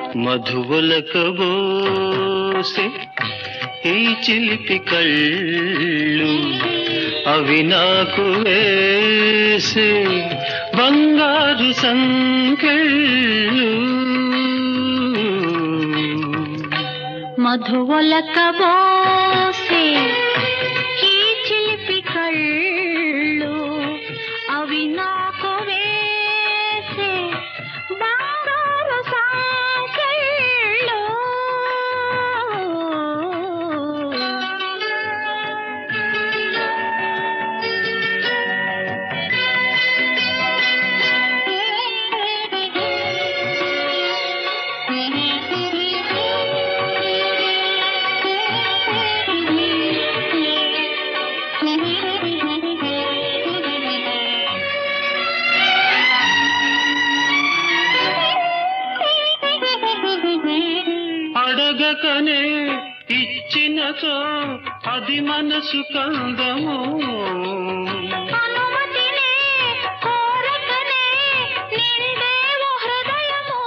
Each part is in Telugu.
మధువులకబోసే ఈ చిలిపి కళ్ళు అవి నాకు వేసే బంగారు సంకెళ్ళు మధువలకబోసే ఈ చిలిపి కళ్ళు అవి నాకు వేసే బంగారు సంకెళ్ళు అడగకనే ఇచ్చినచో అది మనసు కందము అనుమతినే కోరకనే నిండేవు హృదయము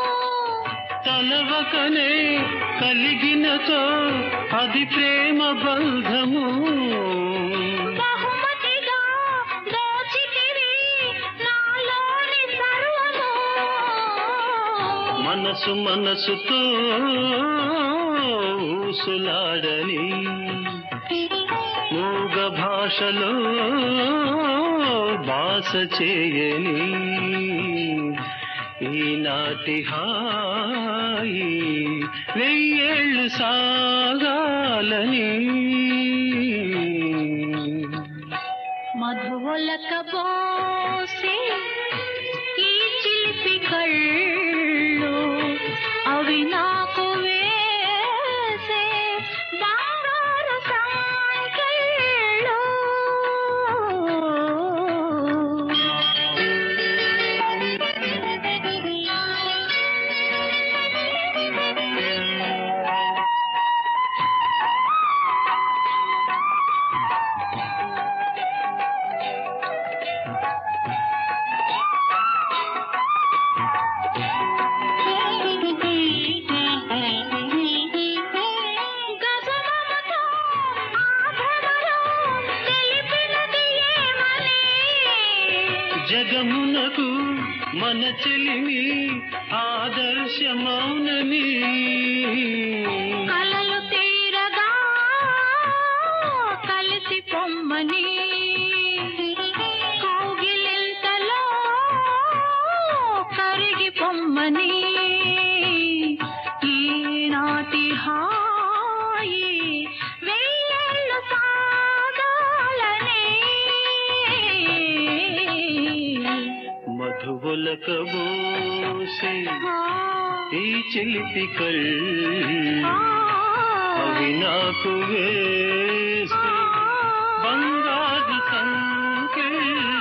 తలవకనే కలిగినచో అది ప్రేమ బంధము బహుమతిగా దోచితివి నాలోని సర్వము మనసు మనసుతో ఊసులాడని మూగ భాషలో భాష చేయని ఈనాటి హాయి వెయ్యేళ్ళు సాగాలని మధువలకబోసే ఈ చిలిపి కళ్ళు అవి నాకు వేసే బంగారు సంకెళ్ళు గజమమతో ఆభరణలో తెలిపినది ఏమని జగమునకు మన చెలిమి ఆదర్శమౌనని కలలు తీరగా కలిసి పొమ్మని కౌగిలింతలో కరిగి పొమ్మని ఈనాటి హాయి వెయ్యేళ్ళు సాగాలని మధువులకబోసే ఈ చిలిపి కళ్ళు ఆ, అవి నాకు వేసే బంగారు సంకెళ్ళు